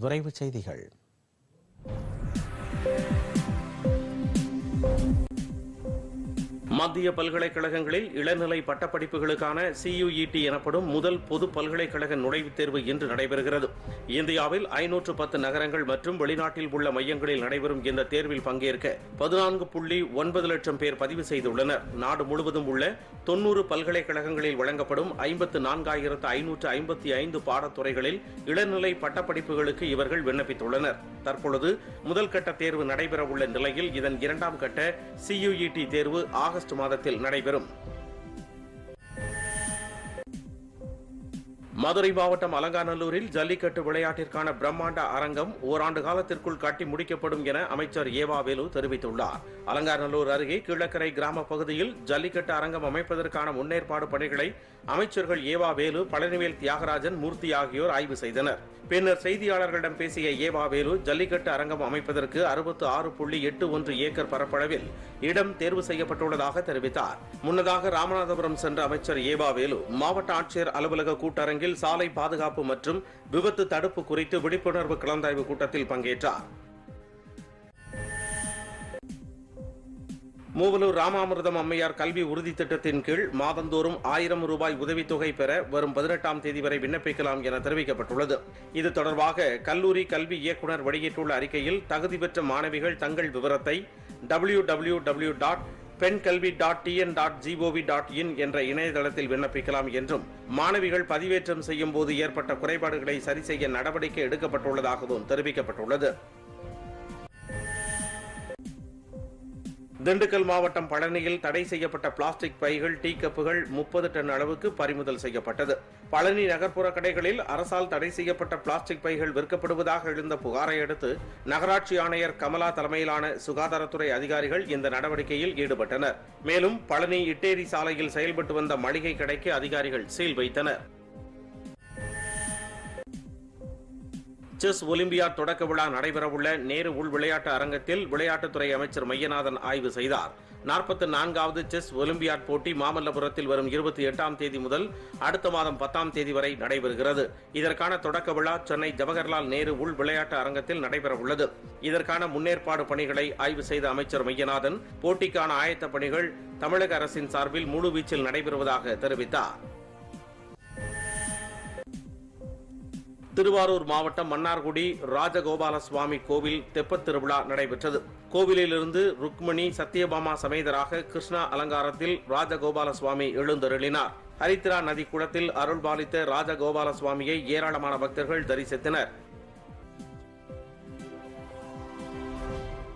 விரைவுச் செய்திகள் மத்திய பல்கலைக்கழகங்களில் இளநிலை பட்டப்படிப்புகளுக்கான சியுஇடி எனப்படும் முதல் பொது பல்கலைக்கழக நுழைவுத் தேர்வு இன்று நடைபெறுகிறது இந்தியாவில் ஐநூற்று பத்து நகரங்கள் மற்றும் வெளிநாட்டில் உள்ள மையங்களில் நடைபெறும் இந்த தேர்வில் பங்கேற்க பதினான்கு புள்ளி ஒன்பது லட்சம் பேர் பதிவு செய்துள்ளனர் நாடு முழுவதும் உள்ள தொன்னூறு பல்கலைக்கழகங்களில் வழங்கப்படும் ஐம்பத்து நான்காயிரத்து ஐநூற்று ஐம்பத்தி ஐந்து பாடத்துறைகளில் இளநிலை பட்டப்படிப்புகளுக்கு இவர்கள் விண்ணப்பித்துள்ளனர் தற்பொழுது முதல் கட்ட தேர்வு நடைபெறவுள்ள நிலையில் இதன் இரண்டாம் கட்ட சியுஇடி தேர்வு ஆகஸ்ட் மாதத்தில் நடைபெறும் மதுரை மாவட்டம் அலங்காநல்லூரில் ஜல்லிக்கட்டு விளையாட்டிற்கான பிரம்மாண்ட அரங்கம் ஓராண்டு காலத்திற்குள் கட்டி முடிக்கப்படும் என அமைச்சர் ஏவா வேலு தெரிவித்துள்ளார் அலங்காநல்லூர் அருகே கீழக்கரை கிராம பகுதியில் ஜல்லிக்கட்டு அரங்கம் அமைப்பதற்கான முன்னேற்பாடு பணிகளை அமைச்சர்கள் ஏவா வேலு பழனிவேல் தியாகராஜன் மூர்த்தி ஆகியோர் ஆய்வு செய்தனர் பின்னர் செய்தியாளர்களிடம் பேசிய ஏவா வேலு ஜல்லிக்கட்டு அரங்கம் அமைப்பதற்கு அறுபத்து ஆறு புள்ளி எட்டு ஒன்று ஏக்கர் பரப்பளவில் இடம் தேர்வு செய்யப்பட்டுள்ளதாக தெரிவித்தார் முன்னதாக ராமநாதபுரம் சென்ற அமைச்சர் ஏவா வேலு மாவட்ட ஆட்சியர் அலுவலக கூட்டரங்கில் சாலை பாதுகாப்பு மற்றும் விபத்து தடுப்பு குறித்து விழிப்புணர்வு கலந்தாய்வு கூட்டத்தில் பங்கேற்றார் மூவலூர் ராமாமிர்தம் அம்மையார் கல்வி உறுதி திட்டத்தின் கீழ் மாதந்தோறும் ஆயிரம் ரூபாய் உதவித்தொகை பெற வரும் பதினெட்டாம் தேதி வரை விண்ணப்பிக்கலாம் என தெரிவிக்கப்பட்டுள்ளது இது தொடர்பாக கல்லூரி கல்வி இயக்குநர் வெளியிட்டுள்ள அறிக்கையில் தகுதி பெற்ற மாணவிகள் தங்கள் விவரத்தை W W W dot Penn Kalvi dot TN dot G O V dot in என்ற இணையதளத்தில் விண்ணப்பிக்கலாம் என்றும் மாணவிகள் பதிவேற்றம் செய்யும் போது ஏற்பட்ட குறைபாடுகளை சரி செய்ய நடவடிக்கை எடுக்கப்பட்டுள்ளதாகவும் தெரிவிக்கப்பட்டுள்ளது திண்டுக்கல் மாவட்டம் பழனியில் தடை செய்யப்பட்ட பிளாஸ்டிக் பைகள் டீ கப்புகள் முப்பது டன் அளவுக்கு பறிமுதல் செய்யப்பட்டது பழனி நகர்ப்புற கடைகளில் அரசால் தடை செய்யப்பட்ட பிளாஸ்டிக் பைகள் விற்கப்படுவதாக எழுந்த புகாரை அடுத்து நகராட்சி ஆணையர் கமலா தலைமையிலான சுகாதாரத்துறை அதிகாரிகள் இந்த நடவடிக்கையில் ஈடுபட்டனர் மேலும் பழனி இட்டேரி சாலையில் செயல்பட்டு வந்த மளிகை கடைக்கு அதிகாரிகள் சீல் வைத்தனர் செஸ் ஒலிம்பியாட் தொடக்க விழா நடைபெறவுள்ள நேரு உள் விளையாட்டு அரங்கத்தில் விளையாட்டுத்துறை அமைச்சர் மையநாதன் ஆய்வு செய்தார் நாற்பத்தி நான்காவது செஸ் ஒலிம்பியாட் போட்டி மாமல்லபுரத்தில் வரும் இருபத்தி எட்டாம் தேதி முதல் அடுத்த மாதம் பத்தாம் தேதி வரை நடைபெறுகிறது இதற்கான தொடக்க விழா சென்னை ஜவஹர்லால் நேரு உள் விளையாட்டு அரங்கத்தில் நடைபெறவுள்ளது இதற்கான முன்னேற்பாடு பணிகளை ஆய்வு செய்த அமைச்சர் மையநாதன் போட்டிக்கான ஆயத்த பணிகள் தமிழக அரசின் சார்பில் முழுவீச்சில் நடைபெறுவதாக தெரிவித்தார் திருவாரூர் மாவட்டம் மன்னார்குடி ராஜகோபால சுவாமி கோவில் தெப்பத் திருவிழா நடைபெற்றது கோவிலிலிருந்து ருக்மணி சத்யபாமா சமேதராக கிருஷ்ணா அலங்காரத்தில் ராஜகோபால சுவாமி எழுந்தருளினார் ஹரித்ரா நதி குளத்தில் அருள்பாலித்த ராஜகோபால சுவாமியை ஏராளமான பக்தர்கள் தரிசித்தனர்